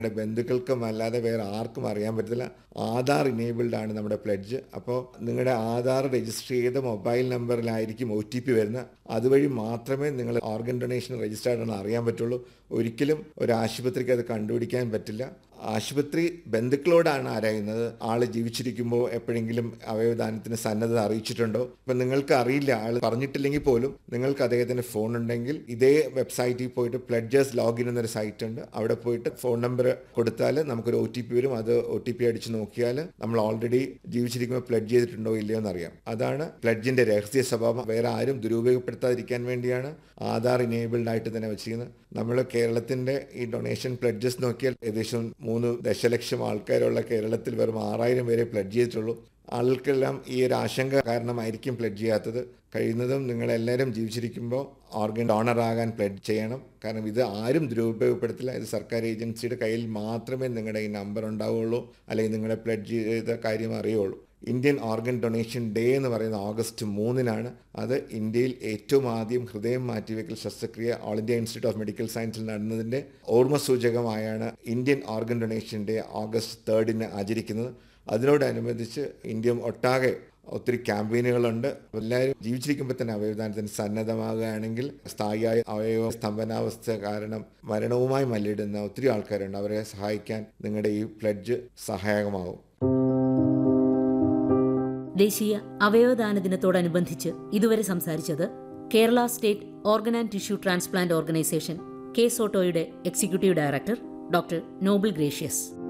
നമ്മുടെ ബന്ധുക്കൾക്കും അല്ലാതെ വേറെ ആർക്കും അറിയാൻ പറ്റത്തില്ല ആധാർ ഇനേബിൾഡ് ആണ് നമ്മുടെ പ്ലഡ്ജ് അപ്പോൾ നിങ്ങളുടെ ആധാർ രജിസ്റ്റർ ചെയ്ത മൊബൈൽ നമ്പറിലായിരിക്കും ഒ ടി പി വരുന്നത് അതുവഴി മാത്രമേ നിങ്ങൾ ഓർഗൻ ഡൊണേഷൻ രജിസ്റ്റേർഡ് ആണെന്ന് അറിയാൻ പറ്റുള്ളൂ ഒരിക്കലും ഒരു ആശുപത്രിക്ക് അത് കണ്ടുപിടിക്കാൻ പറ്റില്ല ആശുപത്രി ബന്ധുക്കളോടാണ് അറിയുന്നത് ആള് ജീവിച്ചിരിക്കുമ്പോൾ എപ്പോഴെങ്കിലും അവയവദാനത്തിന് സന്നദ്ധത അറിയിച്ചിട്ടുണ്ടോ ഇപ്പം നിങ്ങൾക്ക് അറിയില്ല ആൾ പറഞ്ഞിട്ടില്ലെങ്കിൽ പോലും നിങ്ങൾക്ക് അദ്ദേഹത്തിന് ഫോൺ ഉണ്ടെങ്കിൽ ഇതേ വെബ്സൈറ്റിൽ പോയിട്ട് പ്ലഡ്ജേഴ്സ് ലോഗിൻ എന്നൊരു സൈറ്റ് ഉണ്ട് അവിടെ പോയിട്ട് ഫോൺ നമ്പർ കൊടുത്താൽ നമുക്കൊരു ഒ ടി പി വരും അത് ഒ ടി പി അടിച്ച് നോക്കിയാൽ നമ്മൾ ഓൾറെഡി ജീവിച്ചിരിക്കുമ്പോൾ പ്ലഡ് ചെയ്തിട്ടുണ്ടോ ഇല്ലയോ എന്നറിയാം അതാണ് പ്ലഡ്ജിന്റെ രഹസ്യ സ്വഭാവം വേറെ ആരും ദുരുപയോഗപ്പെടുത്താതിരിക്കാൻ വേണ്ടിയാണ് ആധാർ ഇനേബിൾഡ് ആയിട്ട് തന്നെ വെച്ചിരിക്കുന്നത് നമ്മൾ കേരളത്തിന്റെ ഈ ഡൊണേഷൻ പ്ലഡ്ജസ് നോക്കിയാൽ ഏകദേശം മൂന്ന് ദശലക്ഷം ആൾക്കാരുള്ള കേരളത്തിൽ വെറും ആറായിരം പേരെ പ്ലഡ് ചെയ്തിട്ടുള്ളൂ ആൾക്കെല്ലാം ഈ ഒരു ആശങ്ക കാരണമായിരിക്കും പ്ലഡ് ചെയ്യാത്തത് കഴിയുന്നതും നിങ്ങളെല്ലാവരും ജീവിച്ചിരിക്കുമ്പോൾ ഓർഗൻ ഡോണർ ആകാൻ പ്ലഡ് ചെയ്യണം കാരണം ഇത് ആരും ദുരുപയോഗപ്പെടുത്തില്ല ഇത് സർക്കാർ ഏജൻസിയുടെ കയ്യിൽ മാത്രമേ നിങ്ങളുടെ ഈ നമ്പർ ഉണ്ടാവുകയുള്ളൂ അല്ലെങ്കിൽ നിങ്ങളെ പ്ലഡ് ചെയ്ത കാര്യം അറിയുള്ളൂ ഇന്ത്യൻ ഓർഗൻ ഡൊണേഷൻ ഡേ എന്ന് പറയുന്ന ഓഗസ്റ്റ് മൂന്നിനാണ് അത് ഇന്ത്യയിൽ ഏറ്റവും ആദ്യം ഹൃദയം മാറ്റിവെക്കൽ ശസ്ത്രക്രിയ all India institute of medical സയൻസിൽ നടന്നതിൻ്റെ ഓർമ്മ സൂചകമായാണ് Indian organ donation day August തേർഡിന് ആചരിക്കുന്നത് അതിനോടനുബന്ധിച്ച് ഇന്ത്യ ഒട്ടാകെ ഒത്തിരി ക്യാമ്പയിനുകളുണ്ട് എല്ലാവരും ജീവിച്ചിരിക്കുമ്പോൾ തന്നെ അവയവദാനത്തിന് സന്നദ്ധമാകുകയാണെങ്കിൽ സ്ഥായിയായ അവയവ സ്തംഭനാവസ്ഥ കാരണം മരണവുമായി മല്ലിടുന്ന ഒത്തിരി ആൾക്കാരുണ്ട് അവരെ സഹായിക്കാൻ നിങ്ങളുടെ ഈ പ്ലഡ്ജ് സഹായകമാവും ദേശീയ അവയവദാന ദിനത്തോടനുബന്ധിച്ച് ഇതുവരെ സംസാരിച്ചത് Kerala state organ and tissue transplant organisation K സോട്ടോയുടെ executive director doctor Noble gracious